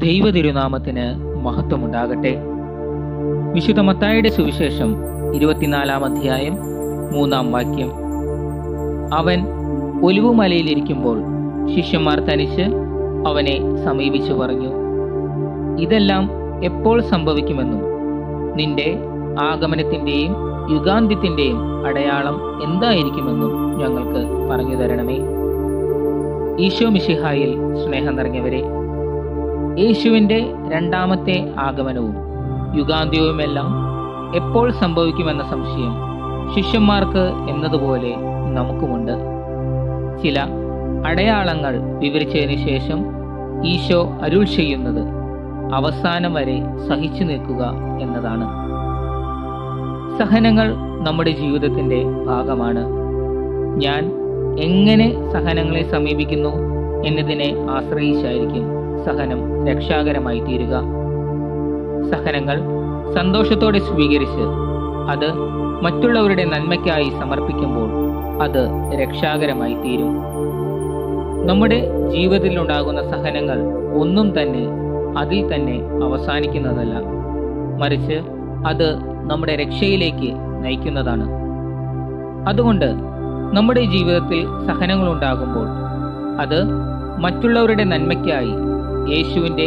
ദൈവ തിരുനാമത്തിന് മഹത്വമുണ്ടാകട്ടെ വിശുദ്ധ മത്തായുടെ സുവിശേഷം ഇരുപത്തിനാലാം അധ്യായം മൂന്നാം വാക്യം അവൻ ഒലിവുമലയിലിരിക്കുമ്പോൾ ശിഷ്യന്മാർ തനിച്ച് അവനെ സമീപിച്ചു പറഞ്ഞു ഇതെല്ലാം എപ്പോൾ സംഭവിക്കുമെന്നും നിന്റെ ആഗമനത്തിന്റെയും യുഗാന്ത്യത്തിന്റെയും അടയാളം എന്തായിരിക്കുമെന്നും ഞങ്ങൾക്ക് പറഞ്ഞു തരണമേ ഈശോ മിശിഹായിൽ സ്നേഹം നിറഞ്ഞവരെ യേശുവിന്റെ രണ്ടാമത്തെ ആഗമനവും യുഗാന്ത്യവുമെല്ലാം എപ്പോൾ സംഭവിക്കുമെന്ന സംശയം ശിഷ്യന്മാർക്ക് എന്നതുപോലെ നമുക്കുമുണ്ട് ചില അടയാളങ്ങൾ വിവരിച്ചതിന് ശേഷം ഈശോ അരുൾ ചെയ്യുന്നത് അവസാനം വരെ സഹിച്ചു നിൽക്കുക എന്നതാണ് സഹനങ്ങൾ നമ്മുടെ ജീവിതത്തിന്റെ ഭാഗമാണ് ഞാൻ എങ്ങനെ സഹനങ്ങളെ സമീപിക്കുന്നു എന്നതിനെ ആശ്രയിച്ചായിരിക്കും സഹനം രക്ഷാകരമായി തീരുക സഹനങ്ങൾ സന്തോഷത്തോടെ സ്വീകരിച്ച് അത് മറ്റുള്ളവരുടെ നന്മയ്ക്കായി സമർപ്പിക്കുമ്പോൾ അത് രക്ഷാകരമായി തീരും നമ്മുടെ ജീവിതത്തിലുണ്ടാകുന്ന സഹനങ്ങൾ ഒന്നും തന്നെ അതിൽ തന്നെ അവസാനിക്കുന്നതല്ല മറിച്ച് അത് നമ്മുടെ രക്ഷയിലേക്ക് നയിക്കുന്നതാണ് അതുകൊണ്ട് നമ്മുടെ ജീവിതത്തിൽ സഹനങ്ങൾ ഉണ്ടാകുമ്പോൾ അത് മറ്റുള്ളവരുടെ നന്മയ്ക്കായി യേശുവിൻ്റെ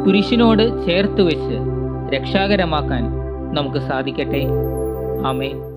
കുരിശിനോട് ചേർത്ത് വെച്ച് രക്ഷാകരമാക്കാൻ നമുക്ക് സാധിക്കട്ടെ ആമേ